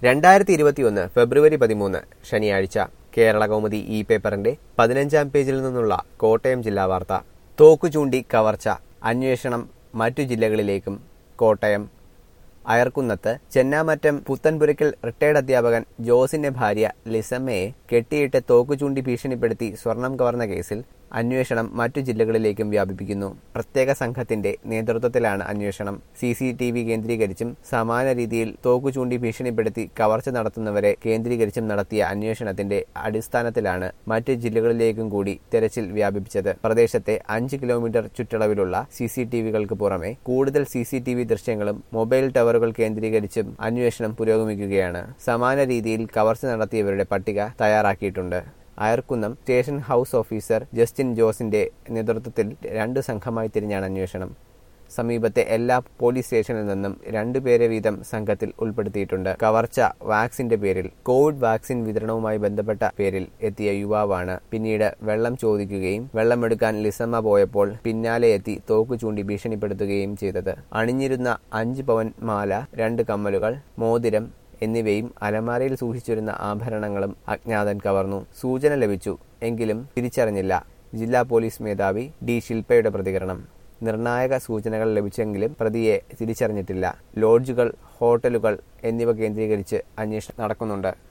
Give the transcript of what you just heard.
രണ്ടായിരത്തി ഇരുപത്തിയൊന്ന് ഫെബ്രുവരി പതിമൂന്ന് ശനിയാഴ്ച കേരള കൗമുദി ഇ പേപ്പറിന്റെ പതിനഞ്ചാം പേജിൽ നിന്നുള്ള കോട്ടയം ജില്ലാ വാർത്ത തോക്കു ചൂണ്ടി കവർച്ച അന്വേഷണം മറ്റു ജില്ലകളിലേക്കും കോട്ടയം അയർക്കുന്നത്ത് ചെന്നാമറ്റം പുത്തൻപുരയ്ക്കൽ റിട്ടയർഡ് അധ്യാപകൻ ജോസിന്റെ ഭാര്യ ലിസമ്മയെ കെട്ടിയിട്ട് തോക്കു ചൂണ്ടി ഭീഷണിപ്പെടുത്തി സ്വർണം കവർന്ന കേസിൽ അന്വേഷണം മറ്റു ജില്ലകളിലേക്കും വ്യാപിപ്പിക്കുന്നു പ്രത്യേക സംഘത്തിന്റെ നേതൃത്വത്തിലാണ് അന്വേഷണം സി സി ടി വി കേന്ദ്രീകരിച്ചും സമാന രീതിയിൽ തോക്കു ചൂണ്ടി ഭീഷണിപ്പെടുത്തി കവർച്ച നടത്തുന്നവരെ കേന്ദ്രീകരിച്ചും നടത്തിയ അന്വേഷണത്തിന്റെ അടിസ്ഥാനത്തിലാണ് മറ്റ് ജില്ലകളിലേക്കും കൂടി തെരച്ചിൽ വ്യാപിപ്പിച്ചത് പ്രദേശത്തെ അഞ്ച് കിലോമീറ്റർ ചുറ്റളവിലുള്ള സി സി ടി വികൾക്ക് പുറമെ കൂടുതൽ സി സി ടി വി ദൃശ്യങ്ങളും മൊബൈൽ ടവറുകൾ കേന്ദ്രീകരിച്ചും അന്വേഷണം പുരോഗമിക്കുകയാണ് സമാന രീതിയിൽ കവർച്ച നടത്തിയവരുടെ പട്ടിക തയ്യാറാക്കിയിട്ടുണ്ട് Ayarkunnam station house officer Justin ജോസിന്റെ നേതൃത്വത്തിൽ രണ്ട് സംഘമായി തിരിഞ്ഞാണ് അന്വേഷണം സമീപത്തെ എല്ലാ പോലീസ് സ്റ്റേഷനിൽ നിന്നും രണ്ടുപേരെ വീതം സംഘത്തിൽ ഉൾപ്പെടുത്തിയിട്ടുണ്ട് കവർച്ച വാക്സിന്റെ പേരിൽ കോവിഡ് വാക്സിൻ വിതരണവുമായി ബന്ധപ്പെട്ട പേരിൽ എത്തിയ യുവാവാണ് പിന്നീട് വെള്ളം ചോദിക്കുകയും വെള്ളമെടുക്കാൻ ലിസമ്മ പോയപ്പോൾ പിന്നാലെ എത്തി തോക്കു ചൂണ്ടി ഭീഷണിപ്പെടുത്തുകയും ചെയ്തത് അണിഞ്ഞിരുന്ന അഞ്ച് പവൻ മാല രണ്ട് കമ്മലുകൾ മോതിരം എന്നിവയും അലമാരയിൽ സൂക്ഷിച്ചിരുന്ന ആഭരണങ്ങളും അജ്ഞാതൻ കവർന്നു സൂചന ലഭിച്ചു എങ്കിലും തിരിച്ചറിഞ്ഞില്ല ജില്ലാ പോലീസ് മേധാവി ഡി ശില്പയുടെ പ്രതികരണം നിർണായക സൂചനകൾ ലഭിച്ചെങ്കിലും പ്രതിയെ തിരിച്ചറിഞ്ഞിട്ടില്ല ലോഡ്ജുകൾ ഹോട്ടലുകൾ എന്നിവ കേന്ദ്രീകരിച്ച് അന്വേഷണം നടക്കുന്നുണ്ട്